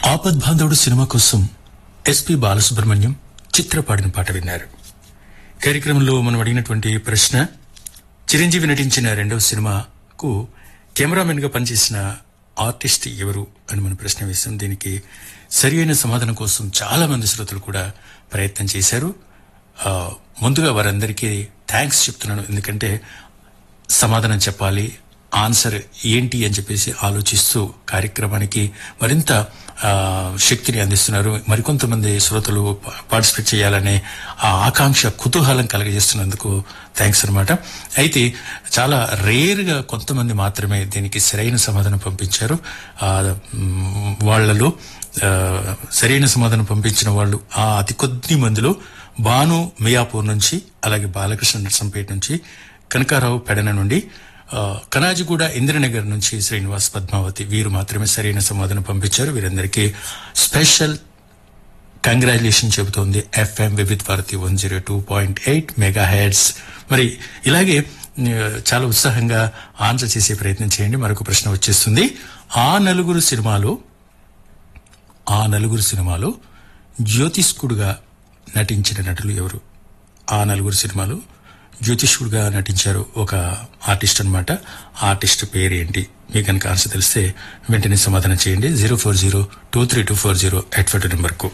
ఆపద్బాంధవుడు cinema కోసం SP Balasubrahmanyam Chitra పాడిన పాట విన్నారు కార్యక్రమంలో మనం అడిగినటువంటి ప్రశ్న చిరంజీవి నటించిన రెండవ సినిమాకు కెమెరామెన్ గా పనిచేసిన ఆర్టిస్ట్ ఎవరు అని మనం ప్రశ్న వేశాం దీనికి సరి అయిన సమాధానం కోసం చాలా మంది శ్రోతలు కూడా ప్రయత్నం చేశారు ఆ, ముందుగా వారందరికీ థ్యాంక్స్ చెప్తున్నాను ఎందుకంటే సమాధానం చెప్పాలి ఆన్సర్ ఏంటి అని చెప్పేసి ఆలోచిస్తూ కార్యక్రమానికి మరింత ఆ, శక్తిని అందిస్తున్నారు మరికొంతమంది శ్రోతలు పా- పార్టిసిపేట్ చేయాలనే ఆ ఆకాంక్ష కుతూహలం కలగజేస్తున్నందుకు థ్యాంక్స్ అన్నమాట అయితే చాలా రేర్ గా కొంతమంది మాత్రమే దీనికి సరైన సమాధానం పంపించారు ఆ, మ్, వాళ్ళలో ఆ, సరైన సమాధానం పంపించిన వాళ్ళు ఆ అతి కొద్ది మందిలో భాను మియాపూర్ నుంచి అలాగే బాలకృష్ణ నర్సంపేట నుంచి కనకారావు పెడన నుండి ఆ, కనాజిగూడ ఇంద్రనగర్ నుంచి శ్రీనివాస్ పద్మావతి వీరు మాత్రమే సరైన సమాధానం పంపించారు వీరందరికీ స్పెషల్ కంగ్రాచులేషన్ చెబుతోంది FM Vividh Bharati one zero two point eight mega heads మరి ఇలాగే ఆ, చాలా ఉత్సాహంగా ఆన్సర్ చేసే ప్రయత్నం చేయండి మరొక ప్రశ్న వచ్చేస్తుంది ఆ నలుగురు సినిమాలో ఆ నలుగురు సినిమాలో జ్యోతిష్కుడుగా నటించిన నటులు ఎవరు ఆ నలుగురు సినిమాలో జ్యోతిష్కుడుగా నటించారు ఒక ఆర్టిస్ట్ అన్నమాట ఆ ఆర్టిస్ట్ పేరు ఏంటి మీకు కనుక ఆన్సర్ తెలిస్తే వెంటనే సమాధానం చేయండి zero four zero two three two four zero eight five నెంబర్కు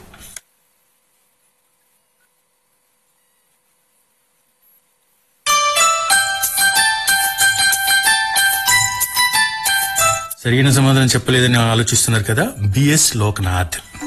సరైన సమాధానం చెప్పలేదని ఆలోచిస్తున్నారు కదా బిఎస్ లోక్నాథ్